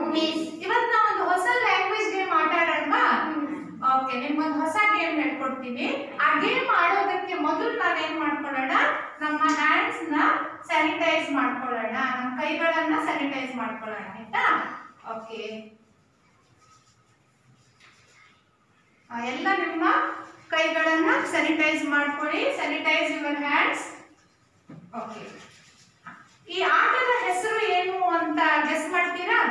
Miss ಇವತ್ತು ನಾವು ಒಂದು ಹೊಸ ಲ್ಯಾಂಗ್ವೇಜ್ ಗೇಮ್ ಆಟ ಆಡೋಣವಾ ಓಕೆ ನಿಮ್ಗೊಂದು ಹೊಸ ಗೇಮ್ ಹೇಳ್ಕೊಡ್ತೀನಿ ಆ ಗೇಮ್ ಆಡೋದಕ್ಕೆ ಮೊದಲು ನಾವೇನ್ ಮಾಡ್ಕೊಳ್ಳೋಣ ನಮ್ಮ ಹ್ಯಾಂಡ್ಸ್ ನ ಸ್ಯಾನಿಟೈಸ್ ಮಾಡ್ಕೊಳ್ಳೋಣ ನಮ್ಮ ಕೈಗಳನ್ನ ಸ್ಯಾನಿಟೈಸ್ ಮಾಡ್ಕೊಳ್ಳೋಣ ಆಯ್ತಾ ಓಕೆ ಎಲ್ಲ ನಿಮ್ಮ ಕೈಗಳನ್ನ ಸ್ಯಾನಿಟೈಸ್ ಮಾಡ್ಕೊಳ್ಳಿ ಸ್ಯಾನಿಟೈಸ್ ಯುವರ್ ಹ್ಯಾಂಡ್ಸ್ ಓಕೆ ಈ ಆಟದ ಹೆಸರು ಏನು ಅಂತ ಗೆಸ್ ಮಾಡ್ತೀರಾ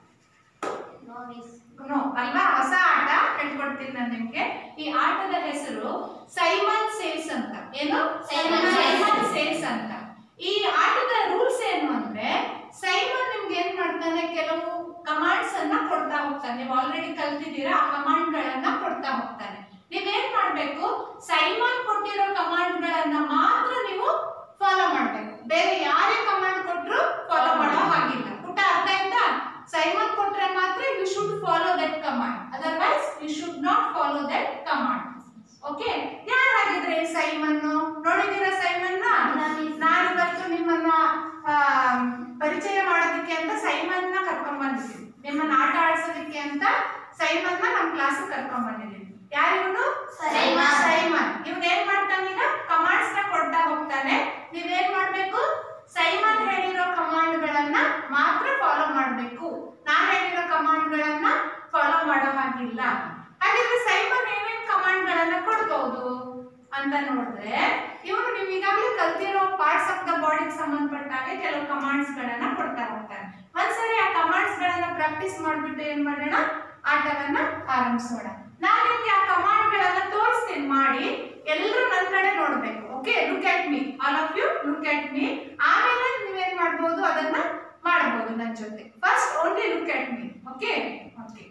ನೋ ಮಿಸ್ ನೋ ಅಲ್ವಾ ಹೊಸ ಆಟ ಹೇಳ್ಕೊಡ್ತೀನಿ ನಾನು ನಿಮ್ಗೆ ಈ ಆಟದ ಹೆಸರು ಸೈಮನ್ ಸೇಸ್ ಅಂತ ಏನು ಸೈಮನ್ ಸೇಸ್. ಸೈಮನ್ ಸೇಸ್ ಅಂತ ಈ ಆಟದ ರೂಲ್ಸ್ ಏನು ಅಂದ್ರೆ ಸೈಮನ್ ನಿಮ್ಗೆ ಏನ್ ಮಾಡ್ತಾನೆ ಕೆಲವು ಕಮಾಂಡ್ಸ್ ಅನ್ನ ಕೊಡ್ತಾ ಹೋಗ್ತಾನೆ ನೀವು ಆಲ್ರೆಡಿ ಕಲ್ತಿದ್ದೀರಾ ಆ ಕಮಾಂಡ್ ಗಳನ್ನ ಕೊಡ್ತಾ ಹೋಗ್ತಾನೆ ನೀವೇನ್ ಮಾಡ್ಬೇಕು ಸೈಮನ್ ಕೊಟ್ಟಿರೋ ಕಮಾಂಡ್ ಗಳನ್ನ ಮಾತ್ರ ನೀವು ಫಾಲೋ ಮಾಡ್ಬೇಕು ಬೇರೆ ಯಾರೇ ಕಮಾಂಡ್ ಕೊಟ್ರು ಫಾಲೋ ಮಾಡೋ ಹಾಗಿಲ್ಲ ಪುಟ್ಟ ಅರ್ಥ ಆಯ್ತಾ ಸೈಮನ್ ಕೊಟ್ರೆ ಮಾತ್ರ you should follow that command otherwise you should not follow that command okay ಯಾರಾಗಿದ್ರೆ ಈ ಸೈಮನ್ ನೋಡಿದೀರಾ ಸೈಮನ್ ನಾನು ಇವತ್ತು ನಿಮ್ಮನ್ನ ಆ, ಪರಿಚಯ ಮಾಡೋದಕ್ಕೆ ಅಂತ ಸೈಮನ್ ನ ಕರ್ಕೊಂಡ್ ಬಂದಿದ್ದೀನಿ ನಿಮ್ಮನ್ನ ಆಟ ಆಡ್ಸೋದಕ್ಕೆ ಅಂತ ಸೈಮನ್ ನ ನಮ್ಮ ಕ್ಲಾಸ್ ಕರ್ಕೊಂಡ್ ಬಂದಿದ್ದೀನಿ ಯಾರಿವನು ಸೈಮನ್. ಸೈಮನ್ ಇವ್ನು ಏನ್ ಮಾಡ್ತಾನೆ ಈಗ ಕಮಾಂಡ್ಸ್ ನ ಕೊಡ್ತಾ ಹೋಗ್ತಾನೆ ನೀವೇನ್ ಮಾಡ್ಬೇಕು ಸೈಮನ್ ಹೇಳಿರೋ ಕಮಾಂಡ್ ಗಳನ್ನ ಮಾತ್ರ ಫಾಲೋ ಮಾಡ್ಬೇಕು ನಾನ್ ಹೇಳಿರೋ ಕಮಾಂಡ್ ಗಳನ್ನ ಫಾಲೋ ಮಾಡೋ ಹಾಗಿಲ್ಲ ಹಾಗಿದ್ರೆ ಸೈಮನ್ ಏನೇನ್ ಕಮಾಂಡ್ ಗಳನ್ನ ಕೊಡ್ಬೋದು ಅಂತ ನೋಡಿದ್ರೆ ಇವನು ನೀವು ಈಗಾಗಲೇ ಕಲ್ತಿರೋ ಪಾರ್ಟ್ಸ್ ಆಫ್ ದ ಬಾಡಿಗೆ ಸಂಬಂಧಪಟ್ಟ ಹಾಗೆ ಕೆಲವು ಕಮಾಂಡ್ಸ್ ಗಳನ್ನ ಕೊಡ್ತಾ ಹೋಗ್ತಾನೆ ಒಂದ್ಸರಿ ಆ ಕಮಾಂಡ್ಸ್ ಗಳನ್ನ ಪ್ರಾಕ್ಟೀಸ್ ಮಾಡ್ಬಿಟ್ಟು ಏನ್ ಮಾಡೋಣ ಆಟವನ್ನ ಆರಂಭಿಸೋಣ ನಾನು ನಿಮ್ಗೆ ಆ ಕಮಾಂಡ್ ಗಳನ್ನ ತೋರಿಸ್ತೀನಿ ಮಾಡಿ ಎಲ್ಲರೂ ನನ್ನ ಕಡೆ ನೋಡ್ಬೇಕು okay look at me all of you look at me ಆಮೇಲೆ ನೀವೇನ್ ಮಾಡ್ಬೋದು ಅದನ್ನ ಮಾಡಬಹುದು ನನ್ನ ಜೊತೆ first only look at me okay okay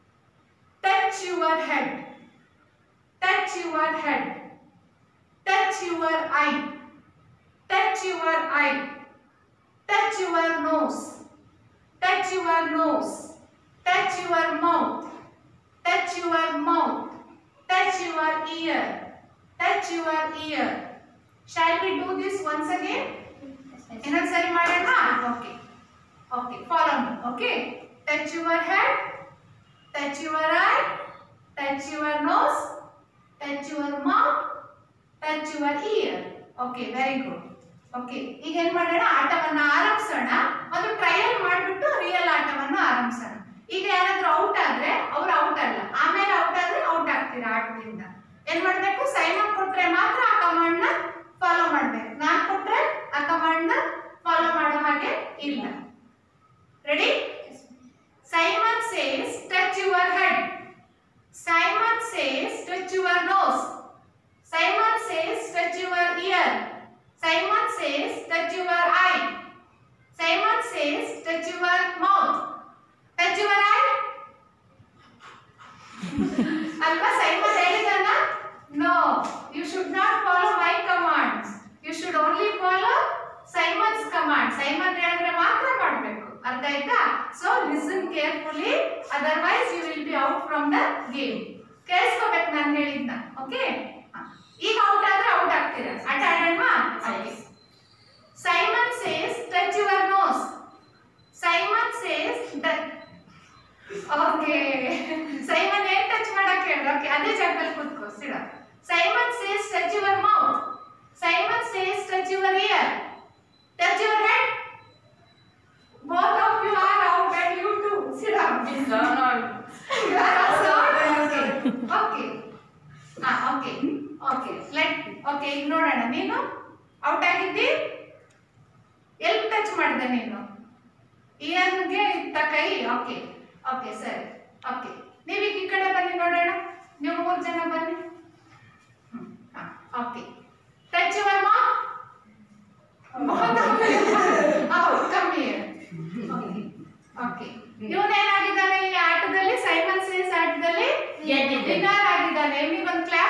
touch your head touch your head touch your eye touch your eye touch your nose touch your nose touch your mouth touch your mouth, touch your ear, touch your ear. Shall we do this once again? ಇನ್ನೊಂದು ಸರಿ ಮಾಡೋಣ okay okay follow me okay touch your head touch your eye touch your nose touch your mouth touch your ear okay very good okay ಈಗ ಏನ್ ಮಾಡೋಣ ಆಟವನ್ನ ಆರಂಭಿಸೋಣ ಒಂದು trial ಮಾಡ್ಬಿಟ್ಟು real ಆಟವನ್ನ ಆರಂಭಿಸೋಣ ಈಗ ಯಾರಾದ್ರೂ ಔಟ್ ಆದ್ರೆ ಅವ್ರು ಔಟ್ ಅಲ್ಲ ಆಮೇಲೆ ಔಟ್ ಆದ್ರೆ ಔಟ್ ಆಗ್ತೀರಾ ಆಟದಿಂದ ಏನ್ ಮಾಡ್ಬೇಕು ಸೈಮನ್ ಕೊಟ್ರೆ ಮಾತ್ರ ಆ ಕಮಾಂಡ್ ನ ಫಾಲೋ ಮಾಡ್ಬೇಕು ನಾನ್ ಕೊಟ್ರೆ ಆ ಕಮಾಂಡ್ ನ ಫಾಲೋ ಮಾಡೋ ಹಾಗೆ ಇಲ್ಲ ready Simon says touch your head Simon says touch your nose Simon says touch your ear. Simon says touch your eye. Simon says touch your mouth. Touch your eye. ಅಲ್ವಾ Simon ಹೇಳಿದಾನ no you should not follow my commands you should only follow Simon's command Simon ಹೇಳಿದ್ರೆ ಮಾತ್ರ ಮಾಡಬೇಕು ಅರ್ಥ ಆಯ್ತಾ so listen carefully otherwise you will be out from the game ಕೇಳಿಸ್ಕೋಬೇಕು ನಾನು ಹೇಳಿದ್ನ ಓಕೆ ಈಗ ಔಟ್ ಆದ್ರೆ ಔಟ್ ಆಗ್ತೀರಾ ಆಟ ಆಡೋಣವಾ Simon says touch your nose Simon says okay Simon ಏನ್ ಟಚ್ ಮಾಡಕ್ ಹೇಳಿ ಓಕೆ ಅದೇ ಜಾಗದಲ್ಲಿ ಕೂತ್ಕೋ ಸಿಡ Simon says touch your mouth Simon says touch your ear touch your head both of you are out and you too sit down you are also out okay okay ah okay okay let okay ಈಗ ನೋಡೋಣ ನೀನು out ಆಗಿದ್ದಿ ಎಲ್ಲಿ touch ಮಾಡಿದೆ ನೀನು ಇಯನ್ಗೆ ಇತ್ತ ಕೈ okay okay ಸರಿ okay ನೀವೀಗ ಈ ಕಡೆ ಬನ್ನಿ ನೋಡೋಣ ನೀವು ಮೂರು ಜನ ಬನ್ನಿ ಓಕೆ ಟಚ್ ಯುವರ್ ಮಾ ಹೌದು ಕಮ್ಮಿ ಓಕೆ ಇವನೇನಾಗಿದ್ದಾನೆ ಈ ಆಟದಲ್ಲಿ ಸೈಮನ್ ಸೇಸ್ ಆಟದಲ್ಲಿ ಗೆದ್ದಿದ್ದಾನೆ. ವಿನ್ನರ್ ಆಗಿದ್ದಾನೆ ನಿಮಗೆ ಒಂದು ಕ್ಲಾಸ್